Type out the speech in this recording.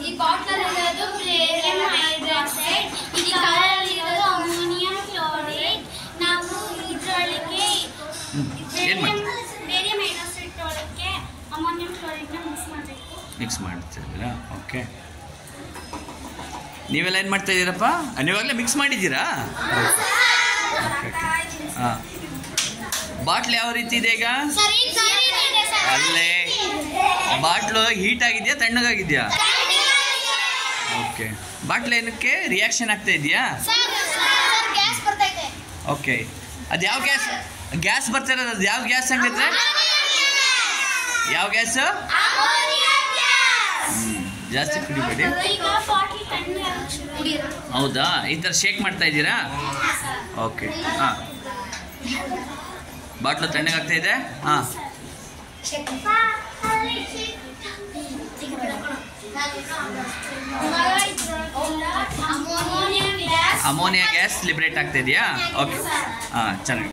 ಈ ಬಾಟ್ಲರ್ ಇರೋದು ಬೇರಿಯಂ ಹೈಡ್ರಾಕ್ಸೈಡ್ ಈ ಕಲರ್ ಇರೋದು ಅಮೋನಿಯಂ ಕ್ಲೋರೈಡ್ ನಾವು ಇದರೊಳಗೆ ಏನು ಮಾಡಿ ಬೇರಿಯಂ ಹೈಡ್ರಾಕ್ಸೈಡ್ ಒಳಗೆ ಅಮೋನಿಯಂ ಕ್ಲೋರೈಡ್ನ ಮಿಕ್ಸ್ ಮಾಡಬೇಕು ಮಿಕ್ಸ್ ಮಾಡ್ತಿದ್ದೀರಾ ಓಕೆ ನೀವೆಲ್ಲ ಏನು ಮಾಡ್ತಾ ಇದ್ದೀರಪ್ಪ ನೀವಾಗಲೇ ಮಿಕ್ಸ್ ಮಾಡಿದ್ದೀರಾ ಓಕೆ ಓಕೆ ಹಾಂ ಬಾಟ್ಲ್ ಯಾವ ರೀತಿ ಇದೆ ಈಗ ಸರಿ ಸರಿ ಇದೆ ಸರ್ ಅಲ್ಲೇ ಬಾಟ್ಲು ಹೀಟ್ ಆಗಿದೆಯಾ ತಣ್ಣಗಾಗಿದೆಯಾ ಓಕೆ ಬಾಟ್ಲ್ ಏನಕ್ಕೆ ರಿಯಾಕ್ಷನ್ ಆಗ್ತಾ ಇದೆಯಾ ಸರ್ ಸರ್ ಗ್ಯಾಸ್ ಬರ್ತೈತೆ ಓಕೆ ಅದು ಯಾವ ಗ್ಯಾಸ್ ಗ್ಯಾಸ್ ಬರ್ತಾ ಇರೋದು ಅದು ಯಾವ ಗ್ಯಾಸ್ ಹಂಗೈತೆ ಯಾವ ಗ್ಯಾಸು ಜಾಸ್ತಿ ಕುಡಿಬೇಡಿ ಈಗ ಬಾಟ್ಲಿ ತಣ್ಣಗೆ ಕುಡಿಯೋದು ಹೌದಾ ಈ ಥರ ಶೇಕ್ ಮಾಡ್ತಾ ಇದ್ದೀರಾ ಓಕೆ ಹಾಂ ಬಾಟ್ಲು ತಣ್ಣಗಾಗ್ತಾ ಇದೆ ಹಾಂ ammonium gas ammonia gas liberate ಆಗ್ತಾ ಇದೆಯಾ ಓಕೆ ಹಾಂ ಚೆನ್ನಾಗಿ